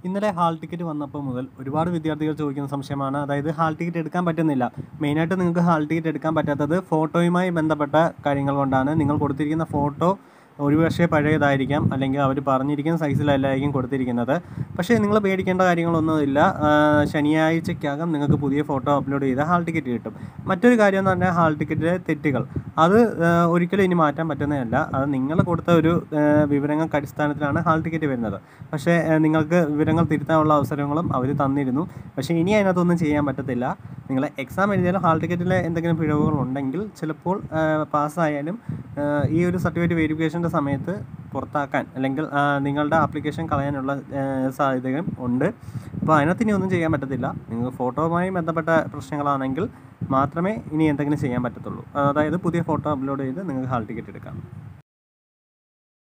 ഇന്നലെ hall ticket വന്നപ്പോൾ മുതൽ ഒരുപാട് വിദ്യാർത്ഥികൾ ചോദിക്കുന്ന സംശയമാണ് അതായത് ഹാൾ ടിക്കറ്റ് എടുക്കാൻ പറ്റുന്നില്ല മെയിനായിട്ട് നിങ്ങൾക്ക് ഹാൾ ടിക്കറ്റ് എടുക്കാൻ പറ്റാത്തത് ഫോട്ടോയുമായി ബന്ധപ്പെട്ട കാര്യങ്ങൾ കൊണ്ടാണ് നിങ്ങൾ കൊടുത്തിരിക്കുന്ന ഫോട്ടോ ഒരുപക്ഷെ പഴയതായിരിക്കാം അല്ലെങ്കിൽ അവർ പറഞ്ഞിരിക്കുന്ന സൈസിലല്ലായിരിക്കും കൊടുത്തിരിക്കുന്നത് പക്ഷേ നിങ്ങൾ പേടിക്കേണ്ട കാര്യങ്ങളൊന്നുമില്ല ആ, ശനിയാഴ്ചക്കകം നിങ്ങൾക്ക് പുതിയ ഫോട്ടോ അപ്ലോഡ് ചെയ്ത് ഹാൾ ടിക്കറ്റ് കിട്ടും മറ്റൊരു കാര്യം എന്ന് പറഞ്ഞാൽ ഹാൾ ടിക്കറ്റിലെ തെറ്റുകൾ അത് ആ, ഒരിക്കലും ഇനി മാറ്റാൻ പറ്റുന്നതല്ല അത് നിങ്ങൾ കൊടുത്ത ഒരു ആ, വിവരങ്ങൾക്ക് അടിസ്ഥാനത്തിലാണ് ഹാൾ ടിക്കറ്റ് വരുന്നത് പക്ഷേ ആ, നിങ്ങൾക്ക് വിവരങ്ങൾ തിരുത്താനുള്ള അവസരങ്ങളും അവർ തന്നിരുന്നു പക്ഷേ ഇനി അതിനകത്തൊന്നും ചെയ്യാൻ പറ്റത്തില്ല നിങ്ങൾ എക്സാം എഴുതിയാലും ഹാൾ ടിക്കറ്റിൽ എന്തെങ്കിലും പിഴവുകൾ ഉണ്ടെങ്കിൽ ചിലപ്പോൾ പാസ്സായാലും ഈ ഒരു സർട്ടിഫിക്കറ്റ് വെരിഫിക്കേഷൻ്റെ സമയത്ത് പുറത്താക്കാൻ അല്ലെങ്കിൽ ആ, നിങ്ങളുടെ ആപ്ലിക്കേഷൻ കളയാനുള്ള ആ, സാധ്യതയും ഉണ്ട് അപ്പോൾ അതിനകത്ത് ഇനി ഒന്നും ചെയ്യാൻ പറ്റത്തില്ല നിങ്ങൾക്ക് ഫോട്ടോയുമായി ബന്ധപ്പെട്ട പ്രശ്നങ്ങളാണെങ്കിൽ മാത്രമേ ഇനി എന്തെങ്കിലും ചെയ്യാൻ പറ്റത്തുള്ളൂ അതായത് പുതിയ ഫോട്ടോ അപ്ലോഡ് ചെയ്ത് നിങ്ങൾക്ക് ഹാൾ ടിക്കറ്റ് എടുക്കാം